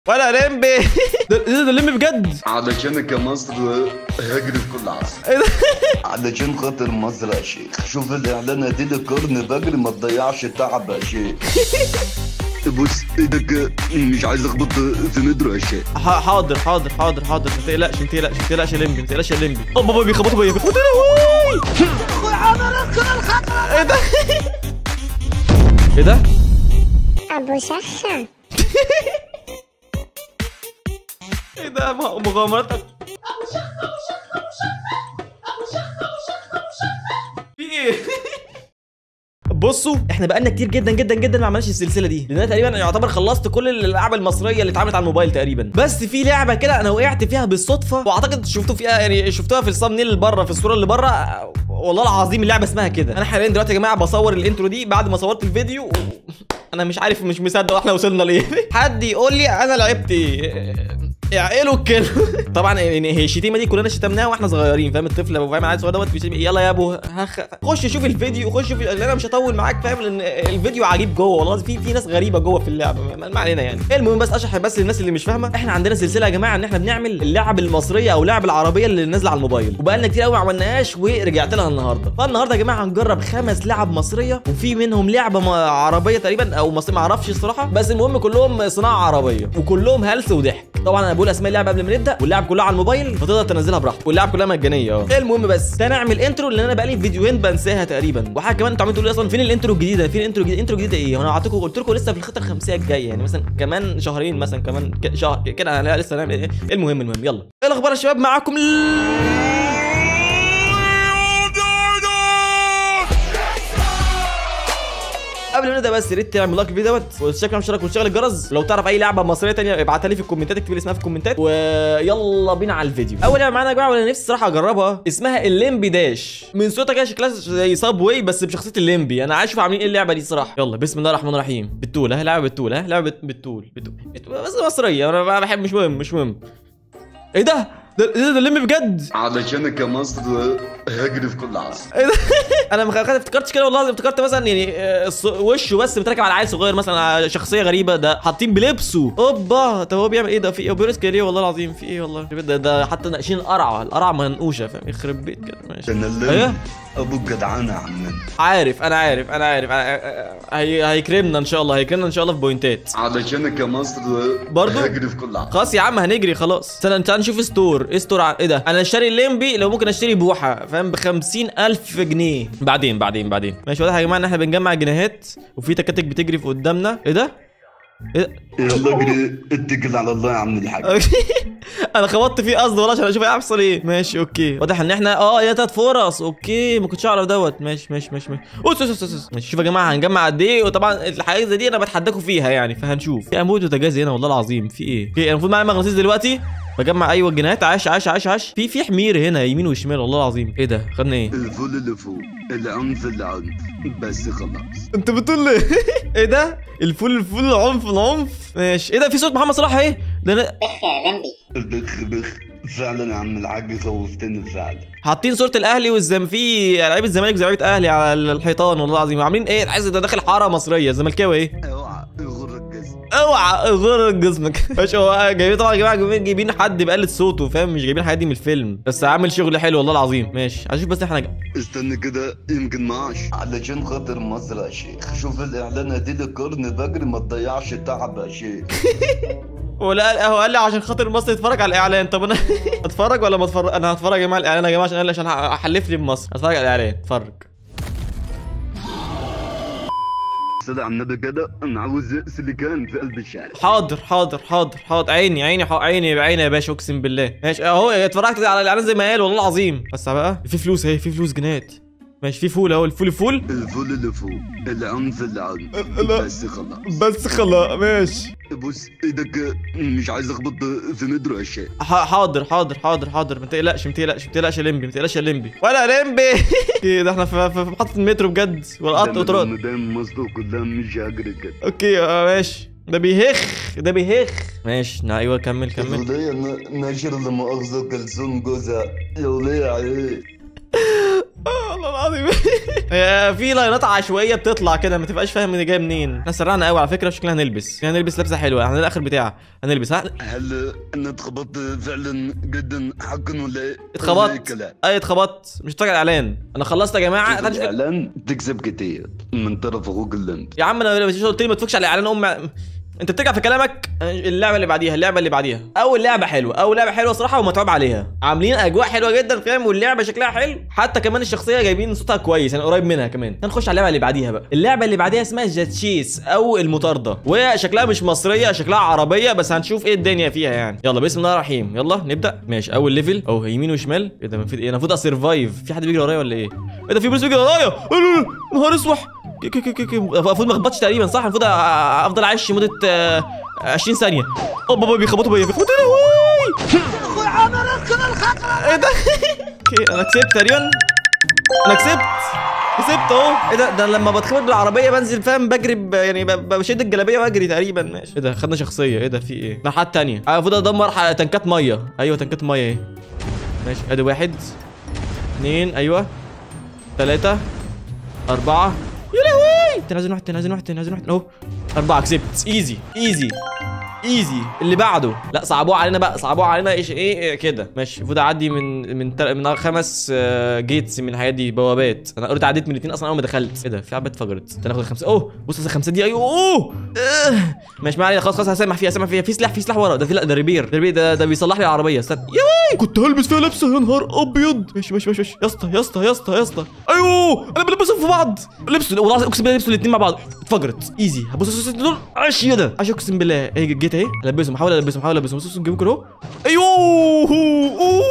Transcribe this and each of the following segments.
ولا لمبي ده ده ده لمبي بجد علشانك يا مصر هجري في كل عصر ايه ده علشان خاطر مصر يا شيخ شوف الاعلان ادي لي قرن بجري ما تضيعش تعب يا شيخ بص ايدك مش عايز اخبط في مترو يا شيخ ح- حاضر حاضر حاضر حاضر ما تقلقش ما تقلقش ما تقلقش يا لمبي ما تقلقش يا لمبي اه بابا بيخبطوا بيا بيخبطوا ايه ده ايه ده أبو شخة ايه ده مغ- مغامرات في ايه بصوا احنا بقالنا كتير جدا جدا جدا ما عملناش السلسله دي لان انا تقريبا يعتبر خلصت كل الالعاب المصريه اللي اتعملت على الموبايل تقريبا بس في لعبه كده انا وقعت فيها بالصدفه واعتقد شفتوا فيها يعني شفتوها في الصامنيل اللي بره في الصوره اللي بره والله العظيم اللعبه اسمها كده انا حاليا دلوقتي يا جماعه بصور الانترو دي بعد ما صورت الفيديو و... انا مش عارف مش مصدق احنا وصلنا ليه حد يقول لي انا لعبت ايه اعقلوا الكلمه طبعا يعني هي الشتيمه دي كلنا شتمناها واحنا صغيرين فاهم الطفل ابو فاهم عيل صغير دوت بيشتم يلا يا ابو هخ خش شوف الفيديو خش شوف لان انا مش هطول معاك فاهم لان الفيديو عجيب جوه والله في في ناس غريبه جوه في اللعبه ما ما علينا يعني المهم بس اشرح بس للناس اللي مش فاهمه احنا عندنا سلسله يا جماعه ان احنا بنعمل اللعب المصريه او اللعب العربيه اللي نازله على الموبايل وبقالنا كتير قوي ما عملناهاش ورجعت لها النهارده فالنهارده يا جماعه هنجرب خمس لعب مصريه وفي منهم لعبه م- عربيه تقريبا او مصريه ما اعرفش الصراحه بس المهم كلهم صناعه عربيه وكلهم هلس وضحك طبعا انا بقول اسماء اللعبه قبل ما نبدا واللعب كلها على الموبايل فتقدر تنزلها براحتك واللعب كلها مجانيه اه المهم بس تعالى نعمل انترو لان انا بقالي فيديوهين بنساها تقريبا وحاجه كمان انتوا عمالين تقولوا لي اصلا فين الانترو الجديده فين الانترو الجديد الانترو الجديده ايه انا قعدت قلت لكم لسه في الخطه الخمسيه الجايه يعني مثلا كمان شهرين مثلا كمان ك- شهر كده انا لسه هنعمل ايه المهم المهم يلا ايه الاخبار يا شباب معاكم قبل ما نبدا بس يا ريت تعمل لايك الفيديو دوت وتشترك اشتراك وتشغل الجرس ولو تعرف اي لعبه مصريه تانية ابعتها لي في الكومنتات اكتب لي اسمها في الكومنتات ويلا بينا على الفيديو اول لعبه معانا يا جماعه وانا نفسي الصراحه اجربها اسمها الليمبي داش من صوتها كده شكلها زي صاب واي بس بشخصيه الليمبي انا عايز اشوف عاملين ايه اللعبه دي الصراحه يلا بسم الله الرحمن الرحيم بالطول ها لعبه بالطول ها لعبه بالطول بالطول بالطول. بس مصريه انا بحب مش مهم مش مهم ايه ده ده ده, ده الليمبي بجد علشانك يا مصر هجري في كل عصر ايه ده انا ما خ- افتكرتش كده والله افتكرت مثلا يعني آه، الص- وشه بس بتركب على عيل صغير مثلا على شخصيه غريبه ده حاطين بلبسه اوبا طب هو بيعمل ايه ده في ايه بيرس كده ليه والله العظيم في ايه والله ده, ده حتى ناقشين القرعه القرعه منقوشه فاهم يخرب بيت كده ماشي انا اللي ايه ابوك جدعان يا عمنا عارف انا عارف انا عارف أنا- آه، هي هيكرمنا ان شاء الله هيكرمنا ان شاء الله في بوينتات علشانك يا مصر برضو؟ هجري في كل عصر خلاص يا عم هنجري خلاص استنى تعال نشوف ستور ايه ستور ع- ايه ده انا اشتري الليمبي لو ممكن اشتري بوحه فاهم ب ألف جنيه بعدين بعدين بعدين ماشي واضح يا جماعه ان احنا بنجمع جنيهات وفي تكاتك بتجري في قدامنا ايه ده ايه ده يلا اجري اتكل على الله يا عم الحاج انا خبطت فيه قصد والله عشان اشوف هيحصل ايه ماشي اوكي واضح ان احنا اه يا تلات فرص اوكي ما كنتش اعرف دوت ماشي ماشي ماشي ماشي أوس أوس أوس أوس. ماشي شوف يا جماعه هنجمع قد ايه وطبعا الحاجات زي دي انا بتحداكم فيها يعني فهنشوف في اموت وتجازي هنا والله العظيم في ايه اوكي انا المفروض معايا مغناطيس دلوقتي بجمع ايوه الجنيهات عاش عاش عاش عاش في في حمير هنا يمين وشمال والله العظيم ايه ده خدنا ايه الفول اللي فوق العنف العنف بس خلاص انت بتقول لي ايه ده الفول الفول العنف العنف ماشي ايه ده في صوت محمد صلاح ايه ده انا بخ بخ فعلا يا عم الحاج خوفتني فعلا حاطين صوره الاهلي والزم في لعيبه الزمالك وزمالك اهلي على الحيطان والله العظيم عاملين ايه عايز ده داخل حاره مصريه زملكاوي ايه اوعى يغرك جسم اوعى غير جسمك ماشي هو جايبين طبعا يا جماعه جايبين, جايبين حد بيقلد صوته فاهم مش جايبين الحاجات دي من الفيلم بس عامل شغل حلو والله العظيم ماشي هشوف بس احنا جا... استنى كده يمكن معاش علشان خاطر مصر يا شيخ شوف الاعلان ادي لي قرن بجري ما تضيعش تعب يا شيخ ولا هو قال لي عشان خاطر مصر يتفرج على الاعلان طب انا اتفرج ولا ما اتفرج انا هتفرج يا جماعه الاعلان يا جماعه عشان قال لي عشان احلف لي بمصر هتفرج على الاعلان اتفرج صدق على النبي كده انا عاوز سليكان في قلب الشارع حاضر حاضر حاضر حاضر عيني عيني حق عيني عيني يا باشا اقسم بالله ماشي اهو اتفرجت على الاعلان زي ما قال والله العظيم بس بقى في فلوس اهي في فلوس جنات ماشي في فول اهو الفول فول الفول اللي فوق العنف اللي عنف لا. بس خلاص بس خلاص ماشي بص ايدك مش عايز اخبط في مترو يا شيخ ح- حاضر حاضر حاضر حاضر ما تقلقش ما تقلقش ما تقلقش يا لمبي ما تقلقش يا لمبي ولا لمبي ايه ده احنا في في- في محطه المترو بجد والقط قطرات مدام مصر كلها مش هجري كده اوكي آه ماشي ده بيهخ ده بيهخ ماشي نا ايوه كمل كمل وليه ناشر لمؤاخذة كلثوم جوزها يا وليه عليك والله العظيم هي في لاينات عشوائيه بتطلع كده ما تبقاش فاهم ان جايه منين احنا سرعنا قوي على فكره شكلنا هنلبس هنلبس لبسه حلوه احنا الاخر بتاع هنلبس ها هل انا اتخبطت فعلا جدا حقا ولا ولا اتخبطت كلام؟ اي اتخبطت مش طالع اعلان انا خلصت يا جماعه شوف تعال نشوف- الاعلان تكسب كتير من طرف اخوك اللمب يا عم انا مش قلت لي ما تفكش على الاعلان ام انت بترجع في كلامك اللعبه اللي بعديها اللعبه اللي بعديها اول لعبه حلوه اول لعبه حلوه صراحه ومتعوب عليها عاملين اجواء حلوه جدا فاهم واللعبه شكلها حلو حتى كمان الشخصيه جايبين صوتها كويس يعني قريب منها كمان هنخش على اللعبه اللي بعديها بقى اللعبه اللي بعديها اسمها جاتشيس او المطارده وشكلها مش مصريه شكلها عربيه بس هنشوف ايه الدنيا فيها يعني يلا بسم الله الرحمن الرحيم يلا نبدا ماشي اول ليفل اهو يمين وشمال ايه ده المفروض ايه انا المفروض اسرفايف في حد بيجري ورايا ولا ايه ايه ده في بوليس بيجري ورايا لا، لا، لا، نهار اسوح كي- كي- كي- كي- كي. المفروض ما اخبطش تقريبا صح المفروض أ- أ- افضل عايش مده آه، 20 ثانيه اوه بابا بيخبطوا بيا بيخبطوا بيا واي ايه ده اوكي انا كسبت تقريبا انا كسبت كسبت اهو ايه ده ده لما بتخبط بالعربيه بنزل فاهم بجري ب- يعني ب- ب- بشد الجلابيه واجري تقريبا ماشي ايه ده خدنا شخصيه ايه ده في ايه ده حد تانية آه، المفروض ادمر ح- تنكات ميه ايوه تنكات ميه ايه ماشي ادي واحد اثنين ايوه ثلاثة أربعة يا لهوي تاني عايزين واحد تاني عايزين واحد تاني عايزين واحد اهو أربعة كسبت ايزي ايزي ايزي اللي بعده لا صعبوه علينا بقى صعبوه علينا ايش ايه, إيه كده ماشي المفروض اعدي من من تل... من خمس آه، جيتس من الحاجات دي بوابات انا قلت عديت من الاثنين اصلا اول ما دخلت ايه ده في عباد فجرت استنى اخد الخمسه اوه بص الخمسه دي ايوه اوه آه. ماشي ما علينا خلاص خلاص هسامح فيها هسامح فيها في سلاح في سلاح ورا ده في لا ده ريبير ده ريبير ده, ده بيصلح لي العربيه استنى يا واي كنت هلبس فيها لبسه يا نهار ابيض ماشي ماشي ماشي ماشي يا اسطى يا اسطى يا اسطى يا اسطى ايوه انا بلبسهم في بعض لبسوا والله العظيم اقسم بالله لبسوا الاثنين مع بعض اتفجرت ايزي بص بص بص دول عش يدا عش اقسم بالله ايه جيت اهي البسهم حاول البسهم حاول البسهم بص بص جيبوا كده اهو ايوه أوه.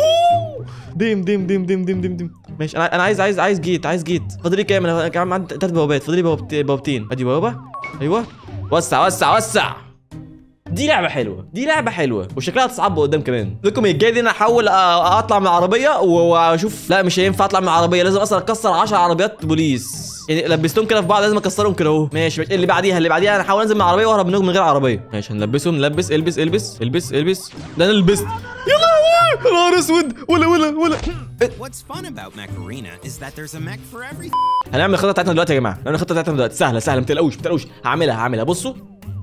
ديم ديم ديم ديم ديم ديم ديم ماشي انا انا عايز عايز عايز جيت عايز جيت فاضل لي كام انا كمان عندي ثلاث بوابات فاضل لي بوابت- بوابتين ادي بوابه ايوه وسع وسع وسع دي لعبة حلوة، دي لعبة حلوة وشكلها هتصعب قدام كمان. لكم الجاي دي انا احاول أ- اطلع من العربية و- واشوف لا مش هينفع اطلع من العربية لازم اصلا اكسر 10 عربيات بوليس. يعني لبستهم كده في بعض لازم اكسرهم كده اهو. ماشي ماشي اللي بعديها اللي بعديها انا احاول انزل من العربية واهرب منهم من غير عربية. ماشي هنلبسهم نلبس البس البس البس البس ده انا لبست. يا لهوي يا نهار اسود ولا ولا ولا What's fun about Macarena is that there's a mech for everything. هنعمل الخطه بتاعتنا دلوقتي يا جماعه هنعمل الخطه بتاعتنا دلوقتي سهله سهله ما تقلقوش ما تقلقوش هعملها هعملها بصوا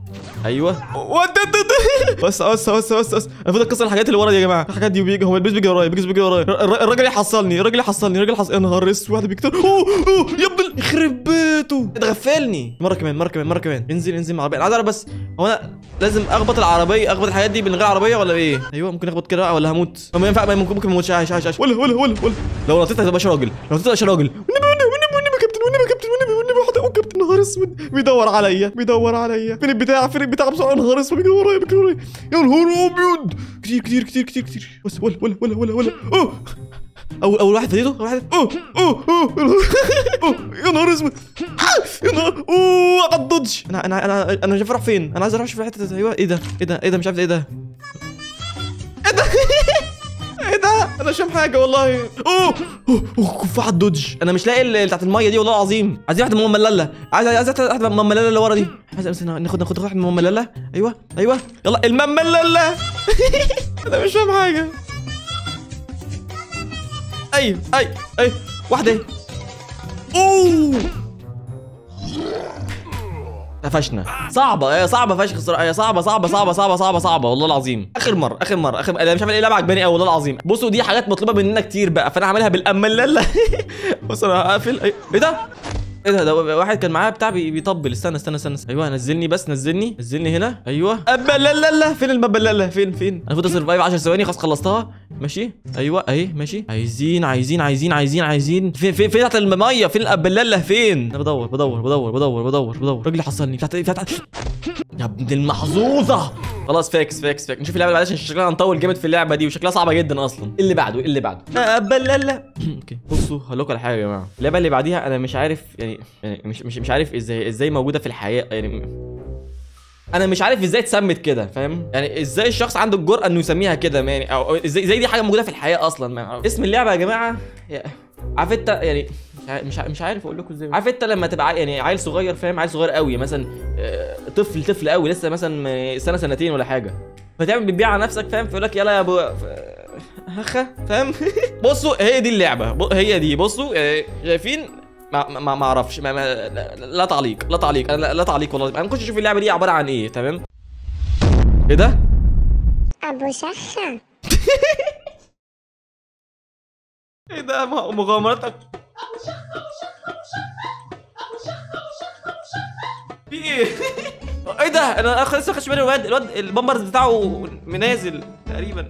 ايوه ودت بس بس بس بس بس انا المفروض اكسر الحاجات اللي ورا دي يا جماعه الحاجات دي بيجي هو البيس بيجي ورايا البيس بيجي ورايا الر- الراجل يحصلني الراجل يحصلني الراجل يحصل يا نهار اسود واحد بيكتر اوه اوه يا ابن ال- يخرب بيته اتغفلني مره كمان مره كمان مره كمان انزل انزل من العربيه انا عايز اعرف بس هو انا لازم اخبط العربيه اخبط الحاجات دي من غير عربيه ولا ايه ايوه ممكن اخبط كده ولا هموت ما ينفع ممكن ممكن ما اموتش عايش عايش عايش ولا ولا ولا ولا لو نطيت هتبقاش راجل لو نطيت هتبقاش راجل والنبي والنبي والنبي والنبي يا كابتن والنبي يا كابتن والنبي والنبي واحد أقوم كابتن نهار اسود بيدور عليا بيدور عليا فين البتاع فين البتاع بسرعه نهار اسود بيجري ورايا بيجري ورايا يا نهار ابيض كتير كتير كتير كتير كتير بس ولا ولا ولا ولا ولا اوه اول اول واحد فديته اول واحد اوه اوه اوه يا نهار- أوه، يا نهار اسود يا نهار اوه قد دودج انا انا انا انا مش عارف اروح فين انا عايز اروح اشوف الحته دي. ايوه ايه ده ايه ده ايه ده مش عارف ايه ده ايه ده انا مش فاهم حاجه والله اوه اوه اوه كفاح الدودج انا مش لاقي اللي بتاعت الميه دي والله العظيم عايزين واحده من ملله عايز عايز واحده من ملله اللي ورا دي عايز عايز ناخد ناخد واحده من ملله ايوه ايوه يلا المملله انا مش فاهم حاجه ايوه ايوه ايوه واحده اهي. اوه قفشنا صعبة هي صعبة فشخ الصراحة هي صعبة صعبة صعبة صعبة صعبة صعبة والله العظيم آخر مرة آخر مرة آخر أنا مش عارف ايه لعبة عجباني قوي والله العظيم بصوا دي حاجات مطلوبة مننا كتير بقى فأنا هعملها بالأمللة بص أنا هقفل أي- ايه ده؟ ايه ده ده واحد كان معاه بتاع بي- بيطبل استنى استنى استنى ايوه نزلني بس نزلني نزلني هنا ايوه أبلللة فين المبللة فين فين انا المفروض اسرفايف 10 ثواني خلاص خلصتها ماشي ايوه اهي ماشي عايزين عايزين عايزين عايزين عايزين فين فين فين بتاعت الميه فين الابلله فين انا بدور بدور بدور بدور بدور بدور رجلي حصلني بتاعت بتاعت يا ابن المحظوظه خلاص فاكس فاكس فاكس نشوف اللعبه اللي بعدها عشان شكلها هنطول جامد في اللعبه دي وشكلها صعبه جدا اصلا اللي بعده اللي بعده ابلله اوكي بصوا هقول لكم على حاجه يا جماعه اللعبه اللي بعديها انا مش عارف يعني يعني مش مش مش عارف ازاي ازاي موجوده في الحياه يعني انا مش عارف ازاي اتسمت كده فاهم يعني ازاي الشخص عنده الجرأه انه يسميها كده ما يعني او أو ازاي ازاي دي حاجه موجوده في الحياه اصلا ما أعرف. اسم اللعبه يا جماعه يا- عارف انت يعني مش عارف- مش عارف- مش عارف اقول لكم ازاي عارف انت لما تبقى عي- يعني عيل صغير فاهم عيل صغير قوي مثلا آه، طفل طفل قوي لسه مثلا سنه سنتين ولا حاجه فتعمل بتبيع على نفسك فاهم فيقول لك يلا يا ابو ف- هخه فاهم بصوا هي دي اللعبه ب- هي دي بصوا آه، شايفين ما ما ما اعرفش ما ما لا, لا تعليق لا تعليق أنا لا, لا تعليق والله انا نخش نشوف اللعبه دي عباره عن ايه تمام ايه ده أبو شخة ايه ده م- مغامرات أب- في ايه ايه ده انا أخ- لسه خدش بالي الواد الواد البامبرز بتاعه منازل تقريبا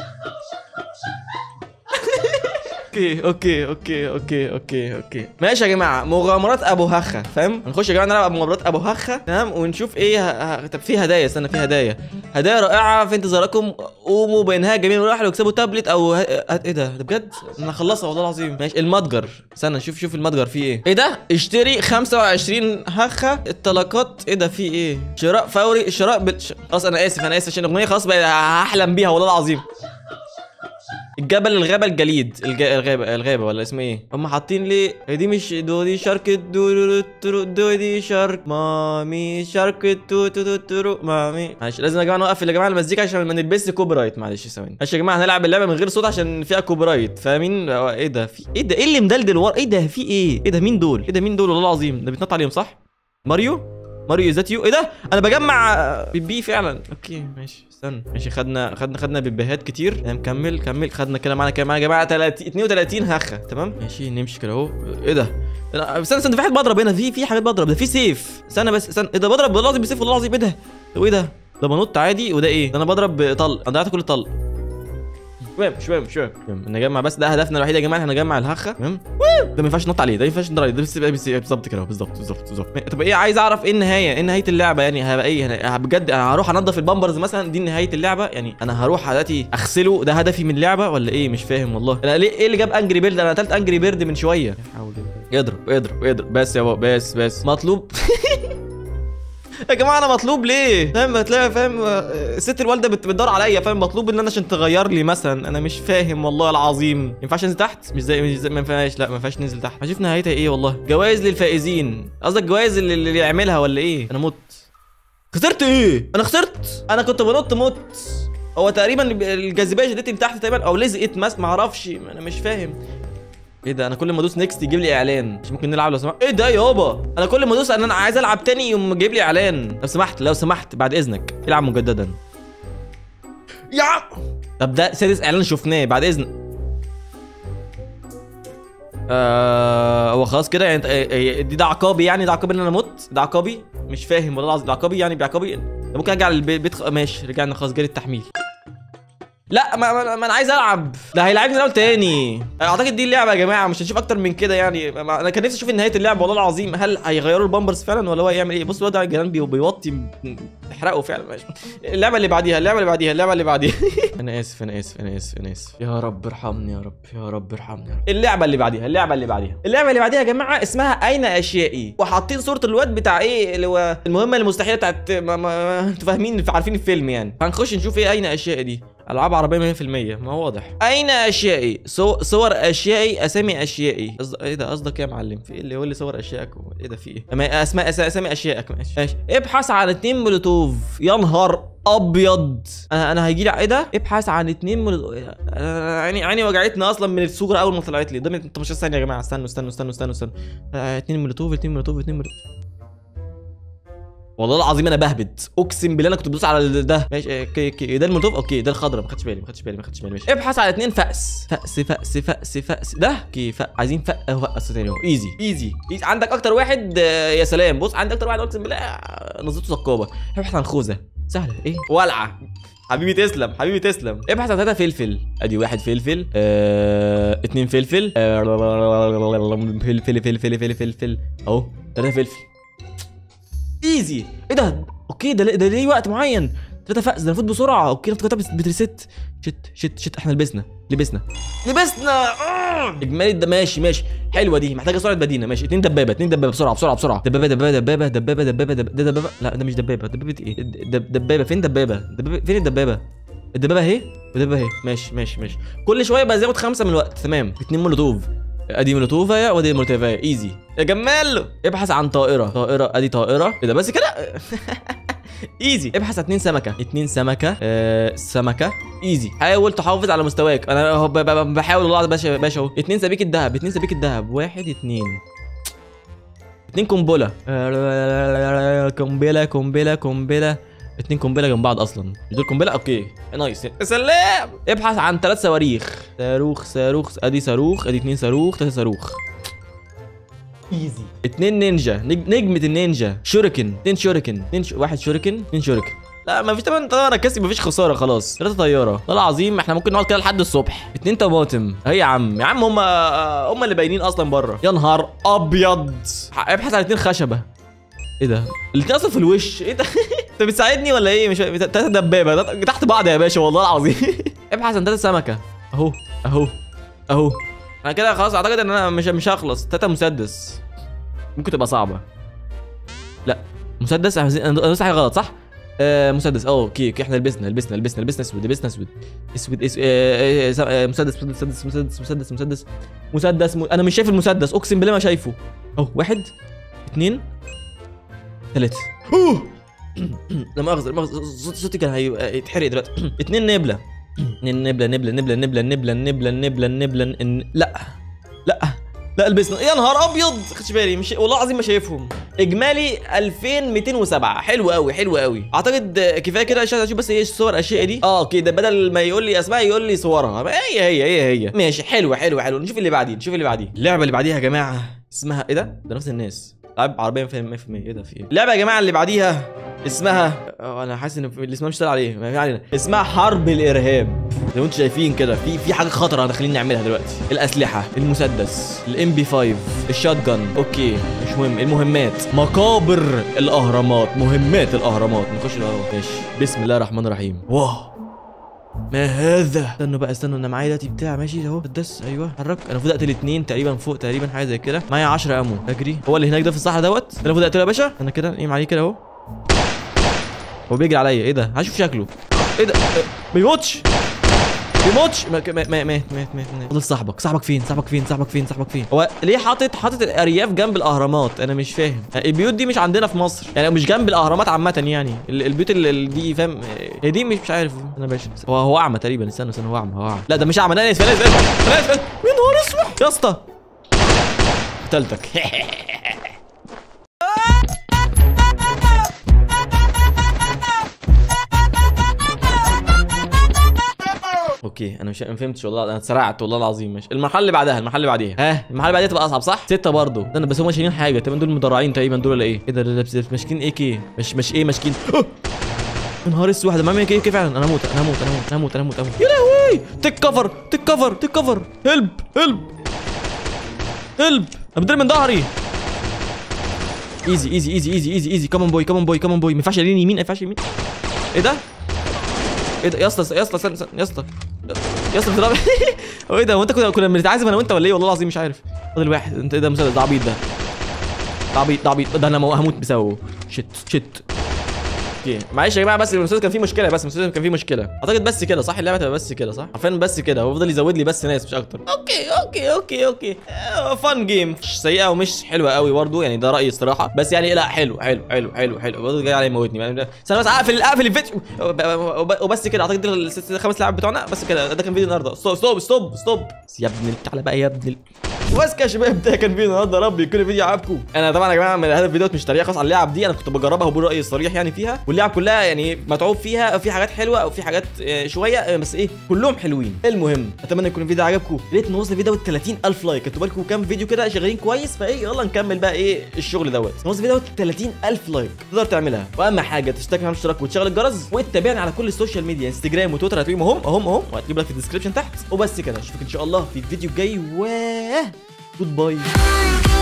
اوكي اوكي اوكي اوكي اوكي اوكي ماشي يا جماعه مغامرات ابو هخه فاهم هنخش يا جماعه نلعب مغامرات ابو هخه تمام ونشوف ايه ه... ه... طب في هدايا استنى في هدايا هدايا رائعه في انتظاركم قوموا بانهاء جميع المراحل واكسبوا تابلت او ه... ه- ايه ده ده بجد انا خلصها والله العظيم ماشي المتجر استنى شوف شوف المتجر فيه ايه ايه ده اشتري 25 هخه الطلقات ايه ده فيه ايه شراء فوري شراء بال... ش... خلاص انا اسف انا اسف عشان الاغنيه خلاص بقى هحلم بيها والله العظيم الجبل الغابة الجليد الج... الغابة الغابة ولا اسمه ايه؟ هم حاطين لي هي دي مش دو دي شارك دو دو دو دو, دو دي شارك مامي شارك دو دو دو دو مامي معلش لازم يا جماعة نوقف يا جماعة المزيكا عشان ما نلبسش كوبي رايت معلش ثواني معلش يا جماعة هنلعب اللعبة من غير صوت عشان فيها كوبي رايت فاهمين؟ هو ايه ده في ايه ده ايه اللي مدلدل ورا ايه ده في ايه؟ ايه ده مين دول؟ ايه ده مين دول والله العظيم ده بيتنط عليهم صح؟ ماريو؟ ماريو ذات يو ايه ده انا بجمع بيبي فعلا اوكي ماشي استنى ماشي خدنا خدنا خدنا بيبيهات كتير تمام كمل كمل خدنا كده معانا كده معانا يا جماعه 30 32 هخه تمام ماشي نمشي كده اهو ايه ده لا، استنى استنى في حاجات بضرب هنا في في حاجات بضرب ده في سيف استنى بس استنى ايه ده بضرب والله العظيم بسيف والله العظيم ايه ده طب ايه ده ده بنط عادي وده ايه ده انا بضرب بطلق انا ضيعت كل الطلق شويه شويه شويه نجمع بس ده هدفنا الوحيد يا جماعه احنا نجمع الهخه تمام ده ما ينفعش نط عليه ده ما ينفعش نط عليه ده بس- بس- بالظبط كده بالظبط بالظبط بالظبط طب ايه عايز اعرف ايه النهايه ايه نهايه اللعبه يعني هبقى ايه أنا بجد انا هروح انضف البامبرز مثلا دي نهايه اللعبه يعني انا هروح دلوقتي اغسله ده هدفي من اللعبه ولا ايه مش فاهم والله انا ليه ايه اللي جاب انجري بيرد انا قتلت انجري بيرد من شويه اضرب اضرب اضرب بس يا بابا بس بس مطلوب يا جماعه انا مطلوب ليه فاهم هتلاقي فاهم آه، الست الوالده بت- بتدور عليا فاهم مطلوب ان انا عشان تغير لي مثلا انا مش فاهم والله العظيم ما ينفعش انزل تحت مش زي, مش زي ما ينفعش لا ما ينفعش ننزل تحت هشوف نهايتها ايه والله جوائز للفائزين قصدك جوائز اللي, اللي يعملها ولا ايه انا مت خسرت ايه انا خسرت انا كنت بنط مت هو تقريبا الجاذبيه شدتني لتحت تقريبا او لزقت ماس ما اعرفش انا مش فاهم ايه ده انا كل ما ادوس نيكست يجيب لي اعلان مش ممكن نلعب لو سمحت ايه ده يابا انا كل ما ادوس ان انا عايز العب تاني يقوم جايب لي اعلان لو سمحت لو سمحت بعد اذنك العب مجددا يا عم. طب ده سادس اعلان شفناه بعد اذنك آه هو خلاص كده يعني إنت- إيه- إيه- دي ده عقابي يعني ده عقابي ان انا مت ده عقابي مش فاهم والله العظيم ده عقابي يعني بعقابي ده ممكن ارجع للبيت خ... ماشي رجعنا خلاص جالي التحميل لا ما, ما, ما انا عايز العب ده هيلعبني الاول تاني اعتقد دي اللعبه يا جماعه مش هنشوف اكتر من كده يعني ما- انا كان نفسي اشوف نهايه اللعبه والله العظيم هل هيغيروا البامبرز فعلا ولا هو هيعمل ايه بص الواد ده الجيران بي- بيوطي م- تحرقه فعلا ماشي اللعبه اللي بعديها اللعبه اللي بعديها اللعبه اللي بعديها انا اسف انا اسف انا اسف انا اسف يا رب ارحمني يا رب يا رب ارحمني يا رب اللعبه اللي بعديها اللعبه اللي بعديها اللعبه اللي بعديها يا جماعه اسمها اين اشيائي وحاطين صوره الواد بتاع ايه اللي هو المهمه المستحيله بتاعت ما ما انتوا فاهمين عارفين الفيلم يعني هنخش نشوف ايه اين اشيائي دي العاب عربيه 100% ما هو واضح اين اشيائي صو... صور اشيائي اسامي اشيائي قصد... ايه ده قصدك ايه يا معلم في ايه اللي يقول لي صور اشيائك و- ايه ده في ايه أما اسماء أس... اسامي اشيائك ماشي ماشي ابحث عن اتنين مولوتوف يا نهار ابيض انا انا هيجي لي ايه ده ابحث عن اتنين مولوتوف أنا عيني عيني وجعتني اصلا من الصوره اول ما طلعت لي قدامي 18 ثانيه يا جماعه استنوا استنوا استنوا استنوا استنوا آه، اتنين مولوتوف اتنين مولوتوف اتنين مولوتوف والله العظيم انا بهبت اقسم بالله انا كنت بدوس على ال- ده ماشي اوكي اوكي ده المولوتوف اوكي ده الخضرا ما خدتش بالي ما خدتش بالي ما خدتش بالي ماشي ابحث على اتنين فأس فأس فأس فأس فأس ده اوكي فأ... عايزين فأ اهو فأس تاني اهو ايزي ايزي ايزي عندك اكتر واحد آه، يا سلام بص عندك اكتر واحد اقسم بالله آه، نظرته سكابه ابحث عن خوذه سهله ايه ولعه حبيبي تسلم حبيبي تسلم ابحث عن ثلاثة فلفل ادي واحد فلفل آه... اتنين فلفل آه... فلفل فلفل فلفل فلفل اهو ثلاثة فلفل ايزي ايه ده اوكي ده ده ليه وقت معين ثلاثة فأس ده المفروض بسرعة اوكي انا افتكرتها بتريست شت شت شت احنا لبسنا لبسنا لبسنا آه! اجمالي ده ماشي ماشي حلوه دي محتاجه سرعه بدينه ماشي اتنين دبابه اتنين دبابه بسرعه بسرعه بسرعه دبابه دبابه دبابه دبابه دبابه دب- ده دبابه لا ده مش دبابه دبابه ايه دب- دبابه فين دبابه دبابه فين الدبابه الدبابه اهي والدبابه اهي ماشي ماشي ماشي كل شويه بزود خمسه من الوقت تمام اتنين مولوتوف ادي مولوتوفا وادي مولوتوفا ايزي يا جمال ابحث عن طائره طائره ادي طائره ايه ده بس كده ايزي ابحث عن اتنين سمكه اتنين سمكه آه سمكه ايزي حاول تحافظ على مستواك انا هو ب- ب- بحاول والله باشا باشا اهو اتنين سبيك الذهب اتنين سبيك الذهب واحد اتنين اتنين قنبله آه، قنبله قنبله قنبله اتنين قنبله جنب بعض اصلا مش دول قنبله اوكي نايس يا سلام ابحث عن ثلاث صواريخ صاروخ صاروخ ادي صاروخ ادي اتنين صاروخ ثلاثه صاروخ ايزي اتنين نينجا نج... نجمة النينجا شوريكن اتنين شوريكن اتنين ش... واحد شوريكن اتنين شوريكن لا مفيش طبعا طبعا انا كاسب مفيش خساره خلاص ثلاثه طياره والله العظيم احنا ممكن نقعد كده لحد الصبح اتنين طماطم اهي يا عم يا عم هم هم اللي باينين اصلا بره يا نهار ابيض ابحث عن اتنين خشبه ايه ده الاتنين اصلا في الوش ايه ده انت بتساعدني ولا ايه مش تلاته دبابه تلاتة- تحت بعض يا باشا والله العظيم ابحث عن تلاته سمكه اهو اهو اهو انا كده خلاص اعتقد ان انا مش مش هخلص تلاته مسدس ممكن تبقى صعبه لا مسدس انا عايزين- انا دوست حاجه غلط صح آه مسدس اه اوكي اوكي احنا لبسنا لبسنا لبسنا لبسنا اسود لبسنا اسود اسود اسود آه آه آه مسدس مسدس مسدس مسدس مسدس مسدس م... انا مش شايف المسدس اقسم بالله ما شايفه اهو واحد اثنين ثلاثة اوه لا مؤاخذة لا مؤاخذة صوتي صوتي كان هيتحرق دلوقتي اثنين نبلة اثنين نبلة نبلة نبلة نبلة نبلة نبلة نبلة نبلة إن- لا لا لا لبسنا يا نهار ابيض خدش بالي مش والله العظيم ما شايفهم اجمالي 2207 حلو قوي حلو قوي اعتقد كفايه كده عشان اشوف بس ايه صور الاشياء دي اه كده بدل ما يقول لي اسماء يقول لي صورها هي هي هي هي ماشي حلوه حلوه حلوه نشوف اللي بعديه نشوف اللي بعديه اللعبه اللي بعديها يا جماعه اسمها ايه ده ده نفس الناس لعب عربيه 100% ايه ده في ايه اللعبه يا جماعه اللي بعديها اسمها اه انا حاسس ان في- اسمها مش طالع عليه ما علينا اسمها حرب الارهاب زي ما انتم شايفين كده في في حاجه خطره داخلين نعملها دلوقتي الاسلحه المسدس الام بي 5 الشات جن اوكي مش مهم المهمات مقابر الاهرامات مهمات الاهرامات نخش الاهرامات ماشي بسم الله الرحمن الرحيم واو ما هذا استنوا بقى استنوا انا معايا دلوقتي بتاع ماشي اهو مسدس ايوه حرك انا المفروض اقتل اتنين تقريبا فوق تقريبا حاجه زي كده معايا 10 امو اجري هو اللي هناك ده في الصحراء دوت انا المفروض اقتله يا باشا انا كده ايه عليه كده اهو هو بيجري عليا ايه ده هشوف شكله ايه ده إيه؟ بيموتش بيموتش ما- ما- ما- مات مات مات مات فضل صاحبك صاحبك فين صاحبك فين صاحبك فين صاحبك فين هو ليه حاطط حاطط الارياف جنب الاهرامات انا مش فاهم البيوت دي مش عندنا في مصر يعني مش جنب الاهرامات عامه يعني ال- البيوت اللي اللي دي فاهم هي دي مش مش عارف انا باشا هو هو اعمى تقريبا استنى استنى هو اعمى هو اعمى لا ده مش اعمى انا اسف انا اسف انا اسف يا نهار اسود يا اسطى قتلتك اوكي انا مش ما فهمتش والله انا اتسرعت والله العظيم ماشي المرحله اللي بعدها المرحله اللي بعديها ها المرحله اللي بعدها تبقى اصعب صح سته برضه استنى بس هم شايلين حاجه تقريبا دول مدرعين تقريبا دول ولا ايه ايه ده ده- ده ماسكين ايه كي مش مش ايه ماسكين أوه! يا نهار اسود ده مامي كي فعلا انا هموت انا هموت انا هموت انا هموت انا هموت أنا هموت. يا لهوي تك كفر تك كفر تك كفر هلب هلب هلب انا بتضرب من ظهري ايزي ايزي ايزي ايزي ايزي ايزي كمان بوي كمان بوي كمان بوي ما ينفعش يمين يمين ما ينفعش يمين ايه ده ايه ده يا اسطى يا اسطى استنى استنى يا اسطى يا اسطى بتضرب هو ايه ده هو انت كنا كنا بنتعازم انا وانت ولا ايه والله العظيم مش عارف فاضل واحد انت ايه ده مسدس ده عبيط ده ده عبيط ده عبيط ده انا مو- هموت بسببه شت شت اوكي معلش يا جماعه بس المسدس كان فيه مشكله بس المسدس كان فيه مشكله اعتقد بس كده صح اللعبه تبقى بس كده صح عارفين بس كده هو فضل يزود لي بس ناس مش اكتر اوكي اوكي اوكي اوكي فان جيم مش سيئه ومش حلوه قوي برضه يعني ده رايي الصراحه بس يعني لا حلو حلو حلو حلو حلو برضه جاي علي يموتني يعني استنى بس اقفل اقفل الفيديو وب- وبس كده اعتقد دول الست خمس لعب بتوعنا بس كده ده كان فيديو النهارده ستوب ستوب ستوب ستوب يا ابن ال- تعالى بقى يا ابن ال... بس كده يا شباب ده كان فيديو النهارده يا رب يكون الفيديو عجبكم انا طبعا يا جماعه من هذا الفيديوهات مش تريقه خاص على اللعب دي انا كنت بجربها وبقول رايي الصريح يعني فيها واللعب كلها يعني متعوب فيها او في حاجات حلوه او في حاجات آه، شويه آه، بس ايه كلهم حلوين المهم اتمنى يكون الفيديو عجبكم يا ريت نوصل الفيديو دوت 30000 لايك كتبوا لكم كام فيديو كده شغالين كويس فايه يلا نكمل بقى ايه الشغل دوت نوصل الفيديو دوت 30000 لايك تقدر تعملها واهم حاجه تشترك في الاشتراك وتشغل الجرس وتتابعني على كل السوشيال ميديا انستجرام وتويتر هتلاقيهم اهم اهم اهم وهتجيب لك في الديسكربشن تحت وبس كده اشوفك ان شاء الله في الفيديو الجاي و جود باي